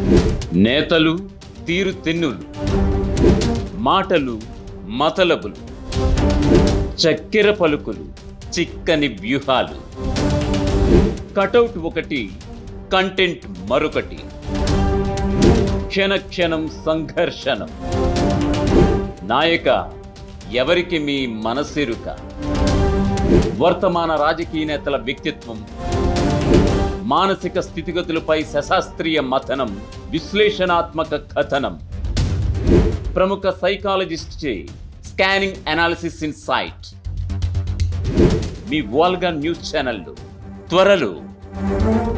నేతలు తీరు తెన్నులు మాటలు మతలబులు చక్కెర పలుకులు చిక్కని వ్యూహాలు కటౌట్ ఒకటి కంటెంట్ మరొకటి క్షణ క్షణం సంఘర్షణం నాయక ఎవరికి మీ మనసిరుక వర్తమాన రాజకీయ నేతల వ్యక్తిత్వం మానసిక స్థితిగతులపై శశాస్త్రీయ మథనం విశ్లేషణాత్మక కథనం ప్రముఖ సైకాలజిస్ట్ చే స్కానింగ్ అనాలిసిస్ ఇన్ సైట్ మీ వాల్గా న్యూస్ ఛానల్లో త్వరలో